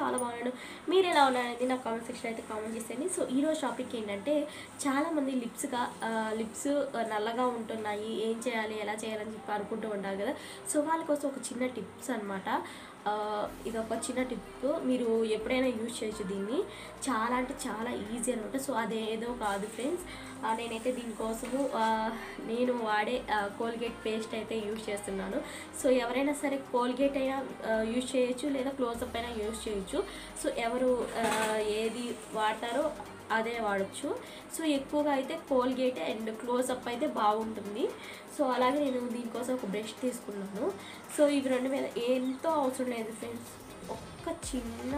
చాలా బాగున్నాను మీరు ఎలా ఉన్నారనేది నా కామెంట్ సెక్షన్ అయితే కామెంట్ చేసేయండి సో ఈరోజు టాపిక్ ఏంటంటే చాలామంది లిప్స్గా లిప్స్ నల్లగా ఉంటున్నాయి ఏం చేయాలి ఎలా చేయాలని చెప్పి అనుకుంటూ ఉంటారు కదా సో వాళ్ళ కోసం ఒక చిన్న టిప్స్ అనమాట ఇది ఒక చిన్న టిప్ మీరు ఎప్పుడైనా యూజ్ చేయొచ్చు దీన్ని చాలా అంటే చాలా ఈజీ అనమాట సో అదేదో కాదు ఫ్రెండ్స్ ఆ, నేనైతే దీనికోసము ఆ, నేను వాడే కోల్గేట్ పేస్ట్ అయితే యూజ్ చేస్తున్నాను సో ఎవరైనా సరే కోల్గేట్ అయినా యూజ్ చేయొచ్చు లేదా క్లోజప్ అయినా యూజ్ చేయొచ్చు సో ఎవరు ఆ, ఏది వాడతారో అదే వాడచ్చు సో ఎక్కువగా అయితే కోల్గేట్ అండ్ క్లోజప్ అయితే బాగుంటుంది సో అలాగే నేను దీనికోసం ఒక బ్రష్ తీసుకున్నాను సో ఇవి రెండు మీద ఎంతో అవసరం లేదు ఫ్రెండ్స్ ఒక్క చిన్న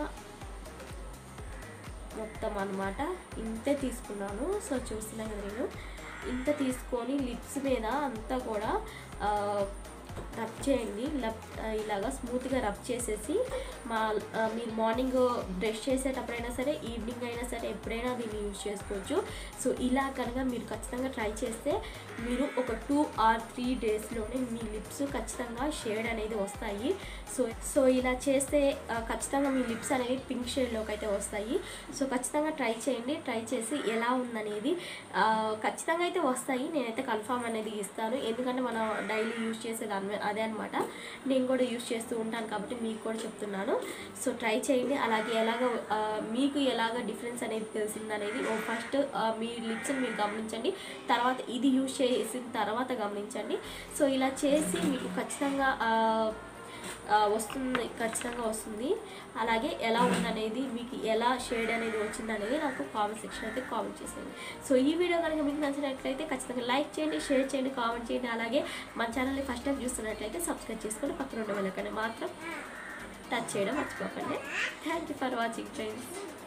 మొత్తం అనమాట ఇంతే తీసుకున్నాను సో చూస్తున్నాను కదా నేను ఇంత తీసుకొని లిప్స్ మీద అంతా కూడా ఆ, రబ్ చేయండి లబ్ ఆ, ఇలాగా స్మూత్గా రబ్ చేసేసి మా ఆ, మీరు మార్నింగ్ బ్రష్ చేసేటప్పుడైనా సరే ఈవినింగ్ అయినా సరే ఎప్పుడైనా దీన్ని యూజ్ చేసుకోవచ్చు సో ఇలా కనుక మీరు ఖచ్చితంగా ట్రై చేస్తే మీరు ఒక టూ ఆర్ త్రీ డేస్లోనే మీ లిప్స్ ఖచ్చితంగా షేడ్ అనేది వస్తాయి సో సో ఇలా చేస్తే ఆ, ఖచ్చితంగా మీ లిప్స్ అనేవి పింక్ షేడ్లోకి అయితే వస్తాయి సో ఖచ్చితంగా ట్రై చేయండి ట్రై చేసి ఎలా ఉందనేది ఆ, ఖచ్చితంగా అయితే వస్తాయి నేనైతే కన్ఫామ్ అనేది ఇస్తాను ఎందుకంటే మనం డైలీ యూజ్ చేసేది అన్వ- అదే అనమాట నేను కూడా యూజ్ చేస్తూ ఉంటాను కాబట్టి మీకు కూడా చెప్తున్నాను సో ట్రై చేయండి అలాగే ఎలాగ ఆ, మీకు ఎలాగ డిఫరెన్స్ అనేది తెలిసిందనేది ఓ ఫస్ట్ మీ లిప్స్ని మీరు గమనించండి తర్వాత ఇది యూజ్ చేసిన తర్వాత గమనించండి సో ఇలా చేసి మీకు ఖచ్చితంగా ఆ, ఆ, వస్తుంది ఖచ్చితంగా వస్తుంది అలాగే ఎలా ఉందనేది మీకు ఎలా షేడ్ అనేది వచ్చింది అనేది నాకు కామెంట్ సెక్షన్ అయితే కామెంట్ చేసేయండి సో ఈ వీడియో కనుక మీకు నచ్చినట్లయితే ఖచ్చితంగా లైక్ చేయండి షేర్ చేయండి కామెంట్ చేయండి అలాగే మన ఛానల్ని ఫస్ట్ టైం చూస్తున్నట్లయితే సబ్స్క్రైబ్ చేసుకొని పక్కన ఉండే వెళ్ళకండి మాత్రం టచ్ చేయడం మర్చిపోకండి thank you for watching friends